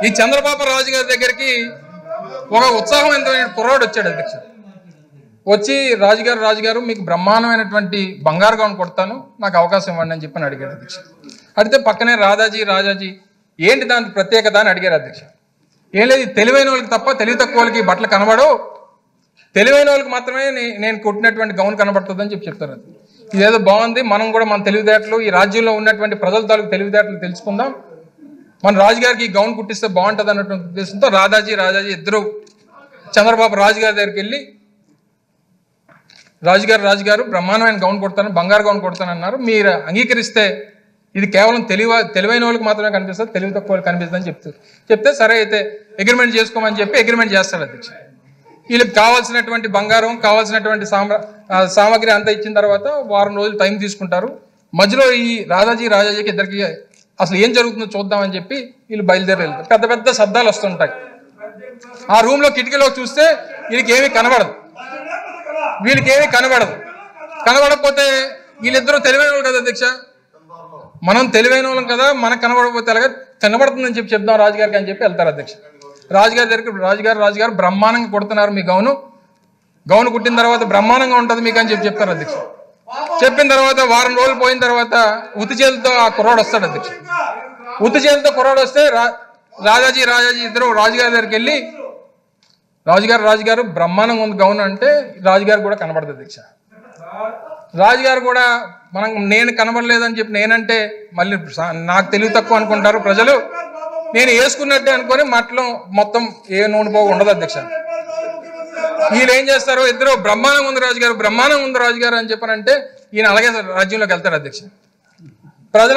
ఈ చంద్రబాబు రాజు గారి దగ్గరికి ఒక ఉత్సాహమైనటువంటి కుర్రాడు వచ్చాడు అధ్యక్ష వచ్చి రాజుగారు రాజుగారు మీకు బ్రహ్మాండమైనటువంటి బంగారు గౌన్ కొడతాను నాకు అవకాశం ఇవ్వండి అని చెప్పని అడిగాడు అధ్యక్ష అడిగితే పక్కనే రాజాజీ రాజాజీ ఏంటి దాని ప్రత్యేకత అని అడిగారు అధ్యక్ష ఏం లేదు ఇది తెలివైన వాళ్ళకి తప్ప తెలివి తక్కువ వాళ్ళకి ఈ బట్టలు కనబడవు తెలివైన వాళ్ళకి మాత్రమే నే- నేను కొట్టినటువంటి గౌన్ కనబడుతుందని చెప్పి చెప్తారు అది ఇదేదో బాగుంది మనం కూడా మన తెలివితేటలు ఈ రాజ్యంలో ఉన్నటువంటి ప్రజల తాలూకు తెలివితేటలు తెలుసుకుందాం మన రాజుగారికి ఈ గౌన్ కుట్టిస్తే బాగుంటుంది అన్నటువంటి ఉద్దేశంతో రాజాజీ రాజాజీ ఇద్దరు చంద్రబాబు రాజుగారి దగ్గరికి వెళ్ళి రాజుగారు రాజుగారు బ్రహ్మాండమైన గౌన్ కొడతాను బంగారు గౌన్ కొడతాను అన్నారు మీరు అంగీకరిస్తే ఇది కేవలం తెలివ తెలివైన వాళ్ళకి మాత్రమే కనిపిస్తుంది తెలివి తక్కువ వాళ్ళకి కనిపిస్తుంది అని చెప్తారు చెప్తే సరే అయితే అగ్రిమెంట్ చేసుకోమని చెప్పి అగ్రిమెంట్ చేస్తాడు అధ్యక్ష వీళ్ళకి కావాల్సినటువంటి బంగారం కావాల్సినటువంటి సామ్రా ఆ, సామాగ్రి అంతా ఇచ్చిన తర్వాత వారం రోజులు టైం తీసుకుంటారు మధ్యలో ఈ రాజాజీ రాజాజీకి ఇద్దరికి అసలు ఏం జరుగుతుందో చూద్దామని చెప్పి వీళ్ళు బయలుదేరి వెళ్తారు పెద్ద పెద్ద శబ్దాలు వస్తుంటాయి ఆ రూమ్ లో కిటికీలో చూస్తే వీళ్ళకి ఏమీ కనబడదు వీళ్ళకి ఏమీ కనబడదు కనబడకపోతే వీళ్ళిద్దరూ తెలివైన వాళ్ళు కదా అధ్యక్ష మనం తెలివైన వాళ్ళం కదా మనకు కనబడకపోతే ఎలాగా కనబడుతుందని చెప్పి చెప్దాం రాజుగారికి అని చెప్పి వెళ్తారు అధ్యక్ష రాజుగారి దగ్గరికి రాజుగారు రాజుగారు బ్రహ్మాండంగా కొడుతున్నారు మీ గౌను గౌను కుట్టిన తర్వాత బ్రహ్మాండంగా ఉంటుంది మీకు అని చెప్పి చెప్తారు అధ్యక్ష చెప్పిన తర్వాత వారం రోజులు పోయిన తర్వాత ఉత్తి చేతులతో ఆ కుర్రాడు వస్తాడు అధ్యక్ష ఉత్తి చేతులతో కుర్రాడు వస్తే రా- రాజాజీ రాజాజీ ఇద్దరు రాజుగారి దగ్గరికి వెళ్ళి రాజుగారు రాజుగారు బ్రహ్మాండంగా ఉంది గౌన్ అంటే రాజుగారు కూడా కనబడదు అధ్యక్ష రాజుగారు కూడా మనం నేను కనబడలేదని చెప్పి నేనంటే మళ్ళీ సా- నాకు తెలివి తక్కువ అనుకుంటారు ప్రజలు నేను వేసుకున్నట్టే అనుకొని మట్లో మొత్తం ఏ నూనె పోగు ఉండదు అధ్యక్ష వీళ్ళు ఏం చేస్తారు ఇద్దరు బ్రహ్మాండంగా ఉంది రాజుగారు బ్రహ్మాండంగా ఉంది రాజుగారు అని చెప్పనంటే ఈయన అలాగే రాజ్యంలోకి వెళ్తారు అధ్యక్ష ప్రజల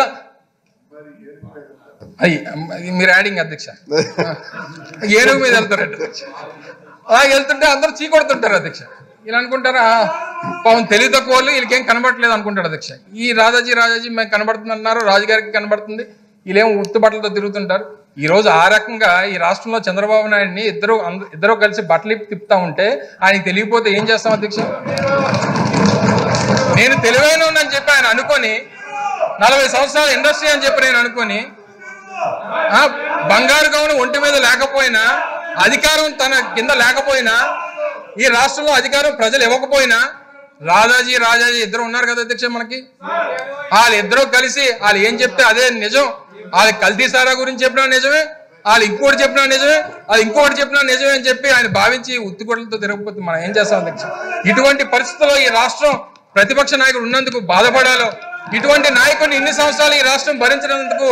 అయ్యి మీరు యాడింగ్ అధ్యక్ష ఏనుగు మీద వెళ్తారు అధ్యక్ష అలా వెళ్తుంటే అందరూ చీకొడుతుంటారు అధ్యక్ష ఇలా అనుకుంటారా పాపం తెలివి తక్కువ వాళ్ళు వీళ్ళకేం కనబడట్లేదు అనుకుంటాడు అధ్యక్ష ఈ రాజాజీ రాజాజీ మేము కనబడుతుంది అన్నారు రాజుగారికి కనబడుతుంది వీళ్ళేం ఉత్తి బట్టలతో తిరుగుతుంటారు ఈ రోజు ఆ రకంగా ఈ రాష్ట్రంలో చంద్రబాబు నాయుడిని ఇద్దరు అంద- ఇద్దరు కలిసి బట్టలు ఇప్పి తిప్పుతా ఉంటే ఆయనకి తెలియకపోతే ఏం చేస్తాం అధ్యక్ష నేను తెలివైన అని చెప్పి ఆయన అనుకొని నలభై సంవత్సరాల ఇండస్ట్రీ అని చెప్పి నేను అనుకొని ఆ, బంగారు గౌను ఒంటి మీద లేకపోయినా అధికారం తన కింద లేకపోయినా ఈ రాష్ట్రంలో అధికారం ప్రజలు ఇవ్వకపోయినా రాజాజీ రాజాజీ ఇద్దరు ఉన్నారు కదా అధ్యక్ష మనకి వాళ్ళిద్దరూ కలిసి వాళ్ళు ఏం చెప్తే అదే నిజం వాళ్ళు కల్తీ సారా గురించి చెప్పినా నిజమే వాళ్ళు ఇంకోటి చెప్పినా నిజమే అది ఇంకోటి చెప్పినా నిజమే అని చెప్పి ఆయన భావించి ఉత్తిగొడ్లతో తిరగకపోతే మనం ఏం చేస్తాం అధ్యక్ష ఇటువంటి పరిస్థితుల్లో ఈ రాష్ట్రం ప్రతిపక్ష నాయకుడు ఉన్నందుకు బాధపడాలో ఇటువంటి నాయకుడిని ఇన్ని సంవత్సరాలు ఈ రాష్ట్రం భరించినందుకు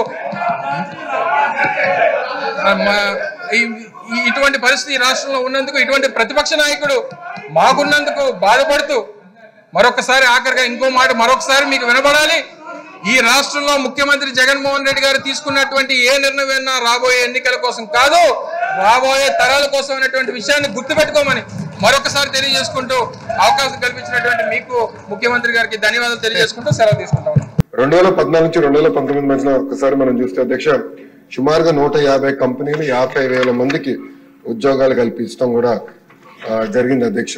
ఆ, మా- ఈ- ఈ- ఇటువంటి పరిస్థితి ఈ రాష్ట్రంలో ఉన్నందుకు ఇటువంటి ప్రతిపక్ష నాయకుడు మాకున్నందుకు బాధపడుతూ మరొకసారి ఆఖరిగా ఇంకో మాట మరొకసారి మీకు వినబడాలి ఈ రాష్ట్రంలో ముఖ్యమంత్రి జగన్మోహన్ రెడ్డి గారు తీసుకున్నటువంటి ఏ నిర్ణయం రాబోయే ఎన్నికల కోసం కాదు రాబోయే తరాల కోసం అనేటువంటి విషయాన్ని గుర్తుపెట్టుకోమని మరొకసారి తెలియజేసుకుంటూ అవకాశం కల్పించినటువంటి మీకు ముఖ్యమంత్రి గారికి ధన్యవాదాలు తెలియజేసుకుంటూ సెలవు తీసుకుంటాం రెండు వేల పద్నాలుగు నుంచి రెండు వేల పంతొమ్మిది మధ్యలో ఒకసారి మనం చూస్తే అధ్యక్ష సుమారుగా నూట యాభై కంపెనీలు యాభై వేల మందికి ఉద్యోగాలు కల్పించడం కూడా ఆ, జరిగింది అధ్యక్ష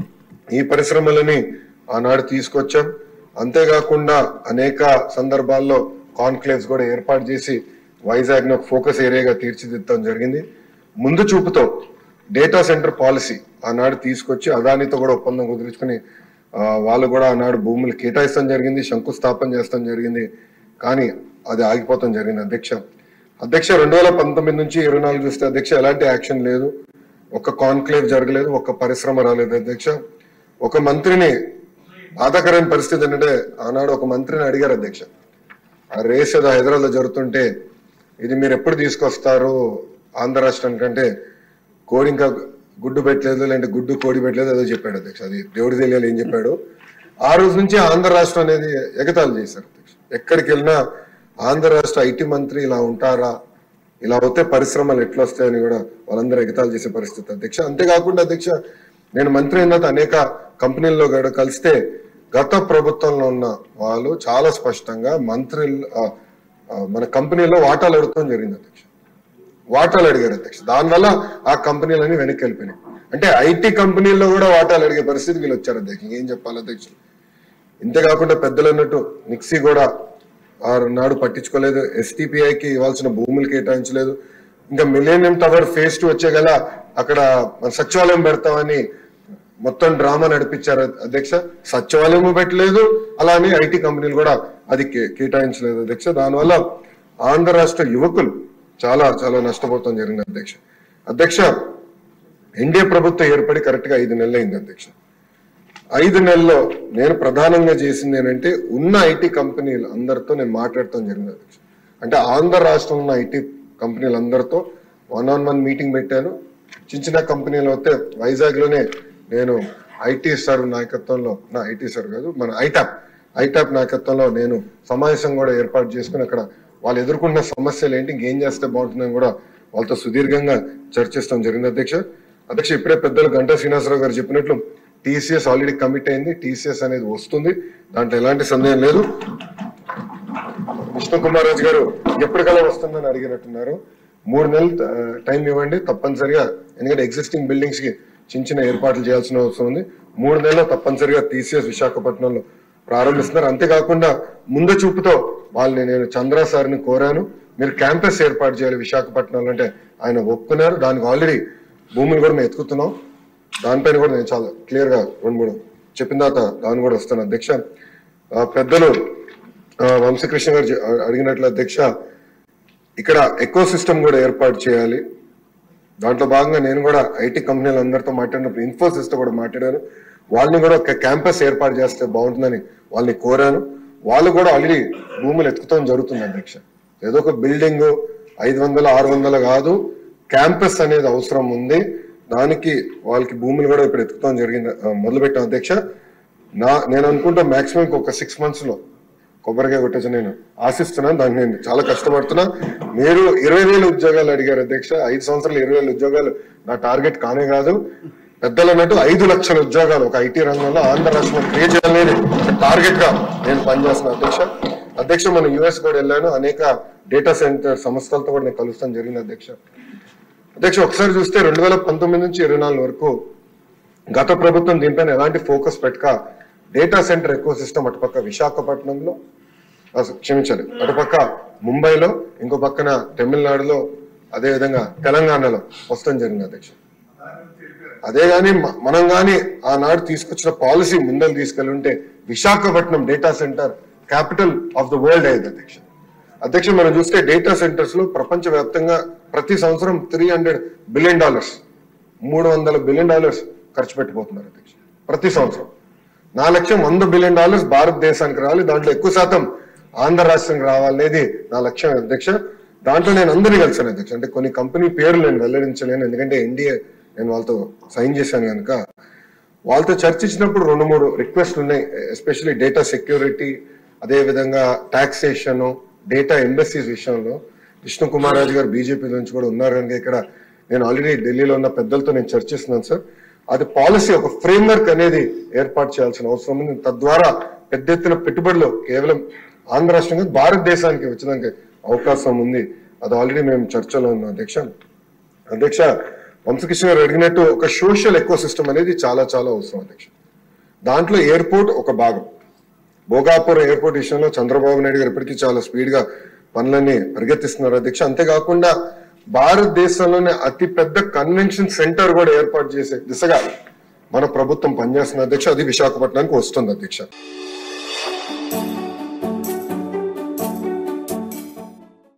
ఈ పరిశ్రమలని ఆనాడు తీసుకొచ్చాం అంతేకాకుండా అనేక సందర్భాల్లో కాన్క్లేవ్స్ కూడా ఏర్పాటు చేసి వైజాగ్ ను ఒక ఫోకస్ ఏరియాగా తీర్చిదిద్దడం జరిగింది ముందు చూపుతో డేటా సెంటర్ పాలసీ ఆనాడు తీసుకొచ్చి అదానితో కూడా ఒప్పందం కుదుర్చుకుని ఆ, వాళ్ళు కూడా ఆనాడు భూములు కేటాయిస్తాం జరిగింది శంకుస్థాపన చేస్తాం జరిగింది కానీ అది ఆగిపోతాం జరిగింది అధ్యక్ష అధ్యక్ష రెండు వేల పంతొమ్మిది నుంచి ఇరవై నాలుగు చూస్తే అధ్యక్ష ఎలాంటి యాక్షన్ లేదు ఒక కాన్క్లేవ్ జరగలేదు ఒక పరిశ్రమ రాలేదు అధ్యక్ష ఒక మంత్రిని బాధాకరమైన పరిస్థితి ఏంటంటే ఆనాడు ఒక మంత్రిని అడిగారు అధ్యక్ష ఆ రేస్ ఏదో హైదరాబాద్ లో జరుగుతుంటే ఇది మీరు ఎప్పుడు తీసుకొస్తారు ఆంధ్ర రాష్ట్రానికి అంటే కోడి ఇంకా గుడ్డు పెట్టలేదు లేదంటే గుడ్డు కోడి పెట్టలేదు ఏదో చెప్పాడు అధ్యక్ష అది దేవుడి తెలియాలి ఏం చెప్పాడు ఆ రోజు నుంచి ఆంధ్ర రాష్ట్రం అనేది ఎగతాళి చేశారు అధ్యక్ష ఎక్కడికి వెళ్ళినా ఆంధ్ర రాష్ట్ర ఐటీ మంత్రి ఇలా ఉంటారా ఇలా అవుతే పరిశ్రమలు ఎట్లా వస్తాయని కూడా వాళ్ళందరూ ఎగతాళి చేసే పరిస్థితి అధ్యక్ష అంతేకాకుండా అధ్యక్ష నేను మంత్రి అయిన తర్వాత అనేక కంపెనీల్లో కూడా కలిస్తే గత ప్రభుత్వంలో ఉన్న వాళ్ళు చాలా స్పష్టంగా మంత్రి మన కంపెనీలో వాటాలు అడగడం జరిగింది అధ్యక్ష వాటాలు అడిగారు అధ్యక్ష దానివల్ల ఆ కంపెనీలన్నీ వెనక్కి వెళ్ళిపోయినాయి అంటే ఐటీ కంపెనీల్లో కూడా వాటాలు అడిగే పరిస్థితి వీళ్ళు వచ్చారు అధ్యక్ష ఏం చెప్పాలి అధ్యక్ష ఇంతేకాకుండా పెద్దలు అన్నట్టు మిక్సీ కూడా ఆ నాడు పట్టించుకోలేదు ఎస్టీపీఐకి ఇవ్వాల్సిన భూములు కేటాయించలేదు ఇంకా మిలేనియం టవర్ ఫేజ్ టూ వచ్చే గల అక్కడ మన సచివాలయం పెడతామని మొత్తం డ్రామా నడిపించారు అధ్యక్ష సచివాలయం పెట్టలేదు అలానే ఐటీ కంపెనీలు కూడా అది కే- కేటాయించలేదు అధ్యక్ష దానివల్ల ఆంధ్ర రాష్ట్ర యువకులు చాలా చాలా నష్టపోతాం జరిగింది అధ్యక్ష అధ్యక్ష ఎన్డీఏ ప్రభుత్వం ఏర్పడి కరెక్ట్ గా ఐదు నెలలు అయింది అధ్యక్ష ఐదు నెలల్లో నేను ప్రధానంగా చేసింది ఏంటంటే ఉన్న ఐటీ కంపెనీలు అందరితో నేను మాట్లాడటం జరిగింది అధ్యక్ష అంటే ఆంధ్ర రాష్ట్రంలో ఉన్న ఐటీ కంపెనీలు అందరితో వన్ ఆన్ వన్ మీటింగ్ పెట్టాను చిన్న చిన్న కంపెనీలు అయితే వైజాగ్ లోనే నేను ఐటీ సార్ నాయకత్వంలో నా ఐటీ సార్ కాదు మన ఐటాప్ ఐటాప్ నాయకత్వంలో నేను సమావేశం కూడా ఏర్పాటు చేసుకుని అక్కడ వాళ్ళు ఎదుర్కొంటున్న సమస్యలు ఏంటి ఇంకేం చేస్తే బాగుంటుందని కూడా వాళ్ళతో సుదీర్ఘంగా చర్చిస్తాం జరిగింది అధ్యక్ష అధ్యక్ష ఇప్పుడే పెద్దలు గంటా శ్రీనివాసరావు గారు చెప్పినట్లు టీసీఎస్ ఆల్రెడీ కమిట్ అయింది టీసీఎస్ అనేది వస్తుంది దాంట్లో ఎలాంటి సందేహం లేదు విష్ణు కుమార్ రాజు గారు ఎప్పటికల్లా వస్తుందని అడిగినట్టున్నారు మూడు నెలలు ఆ, టైం ఇవ్వండి తప్పనిసరిగా ఎందుకంటే ఎగ్జిస్టింగ్ బిల్డింగ్స్ కి చిన్న చిన్న ఏర్పాట్లు చేయాల్సిన అవసరం ఉంది మూడు నెలలు తప్పనిసరిగా టీసీఎస్ విశాఖపట్నంలో ప్రారంభిస్తున్నారు అంతేకాకుండా ముందు చూపుతో వాళ్ళని నేను చంద్ర సార్ని కోరాను మీరు క్యాంపస్ ఏర్పాటు చేయాలి విశాఖపట్నంలో అంటే ఆయన ఒప్పుకున్నారు దానికి ఆల్రెడీ భూములు కూడా మేము ఎత్తుకుతున్నాం దానిపైన కూడా నేను చాలా క్లియర్ గా రెండు మూడు చెప్పిన తర్వాత దాని కూడా వస్తాను అధ్యక్ష ఆ, పెద్దలు ఆ, వంశకృష్ణ గారు చె- అడిగినట్లు అధ్యక్ష ఇక్కడ ఎకో సిస్టమ్ కూడా ఏర్పాటు చేయాలి దాంట్లో భాగంగా నేను కూడా ఐటీ కంపెనీలు అందరితో మాట్లాడినప్పుడు ఇన్ఫోసిస్ తో కూడా మాట్లాడాను వాళ్ళని కూడా ఒక క్యాంపస్ ఏర్పాటు చేస్తే బాగుంటుందని వాళ్ళని కోరాను వాళ్ళు కూడా ఆల్రెడీ భూములు ఎత్తుకుతాం జరుగుతుంది అధ్యక్ష ఏదో ఒక బిల్డింగ్ ఐదు వందల ఆరు వందలు కాదు క్యాంపస్ అనేది అవసరం ఉంది దానికి వాళ్ళకి భూములు కూడా ఇప్పుడు ఎత్తుకుతాం జరిగింది ఆ, మొదలుపెట్టాం అధ్యక్ష నా నేను అనుకుంటా మాక్సిమం ఒక సిక్స్ మంత్స్ లో కొబ్బరికాయ కొట్టచ్చు నేను ఆశిస్తున్నాను దాన్ని నేను చాలా కష్టపడుతున్నా మీరు ఇరవై వేల ఉద్యోగాలు అడిగారు అధ్యక్ష ఐదు సంవత్సరాలు ఇరవై వేల ఉద్యోగాలు నా టార్గెట్ కానే కాదు పెద్దలు అన్నట్టు ఐదు లక్షల ఉద్యోగాలు ఒక ఐటీ రంగంలో ఆంధ్ర రాష్ట్రంలో క్రియేట్ చేయాలని టార్గెట్ గా నేను పనిచేస్తున్నా అధ్యక్ష అధ్యక్ష మనం యుఎస్ కూడా వెళ్ళాను అనేక డేటా సెంటర్ సంస్థలతో కూడా నేను కలుస్తాను జరిగింది అధ్యక్ష అధ్యక్ష ఒకసారి చూస్తే రెండు వేల పంతొమ్మిది నుంచి ఇరవై నాలుగు వరకు గత ప్రభుత్వం దీనిపైన ఎలాంటి ఫోకస్ పెట్టక డేటా సెంటర్ ఎక్కువ సిస్టమ్ అటుపక్క విశాఖపట్నంలో ఆ, క్షమించాలి అటుపక్క ముంబైలో ఇంకో పక్కన తమిళనాడులో అదే విధంగా తెలంగాణలో వస్తాం జరిగింది అధ్యక్ష అదే గాని మ- మనం గాని ఆనాడు తీసుకొచ్చిన పాలసీ ముందలు తీసుకెళ్ళి ఉంటే Visakhapatnam data center capital of the world అయ్యేది అధ్యక్ష అధ్యక్ష మనం చూస్తే డేటా సెంటర్స్ లో ప్రపంచ వ్యాప్తంగా ప్రతి సంవత్సరం త్రీ హండ్రెడ్ బిలియన్ డాలర్స్ మూడు వందల బిలియన్ డాలర్స్ ఖర్చు పెట్టిపోతున్నారు అధ్యక్ష ప్రతి సంవత్సరం నా లక్ష్యం వంద బిలియన్ డాలర్స్ భారతదేశానికి రావాలి దాంట్లో ఎక్కువ శాతం ఆంధ్ర రాష్ట్రానికి రావాలనేది నా లక్ష్యం అధ్యక్ష దాంట్లో నేను అందరినీ కలిసాను అధ్యక్ష అంటే కొన్ని కంపెనీ పేర్లు నేను వెల్లడించలేను ఎందుకంటే ఎన్డీఏ నేను వాళ్ళతో సైన్ చేశాను కనుక వాళ్ళతో చర్చించినప్పుడు రెండు మూడు రిక్వెస్ట్ ఉన్నాయి ఎస్పెషల్లీ డేటా సెక్యూరిటీ అదే విధంగా టాక్సేషన్ డేటా ఎంబసీస్ విషయంలో విష్ణు కుమార్ రాజు గారు బీజేపీ నుంచి కూడా ఉన్నారు కనుక ఇక్కడ నేను ఆల్రెడీ ఢిల్లీలో ఉన్న పెద్దలతో నేను చర్చిస్తున్నాను సార్ అది పాలసీ ఒక ఫ్రేమ్వర్క్ అనేది ఏర్పాటు చేయాల్సిన అవసరం ఉంది తద్వారా పెద్ద ఎత్తున పెట్టుబడులు కేవలం ఆంధ్ర రాష్ట్రం కాదు, భారతదేశానికి వచ్చేదానికి అవకాశం ఉంది అది ఆల్రెడీ మేము చర్చలో ఉన్నాం అధ్యక్ష అధ్యక్ష వంశకృష్ణ గారు అడిగినట్టు ఒక సోషల్ ఎకో సిస్టమ్ అనేది చాలా చాలా అవసరం అధ్యక్ష దాంట్లో ఎయిర్పోర్ట్ ఒక భాగం భోగాపురం ఎయిర్పోర్ట్ విషయంలో చంద్రబాబు నాయుడు గారు ఇప్పటికీ చాలా స్పీడ్ గా పనులన్నీ పరిగెత్తిస్తున్నారు అధ్యక్ష అంతేకాకుండా భారతదేశంలోనే అతి పెద్ద కన్వెన్షన్ సెంటర్ కూడా ఏర్పాటు చేసే దిశగా మన ప్రభుత్వం పనిచేస్తున్న అధ్యక్ష అది విశాఖపట్నానికి వస్తుంది అధ్యక్ష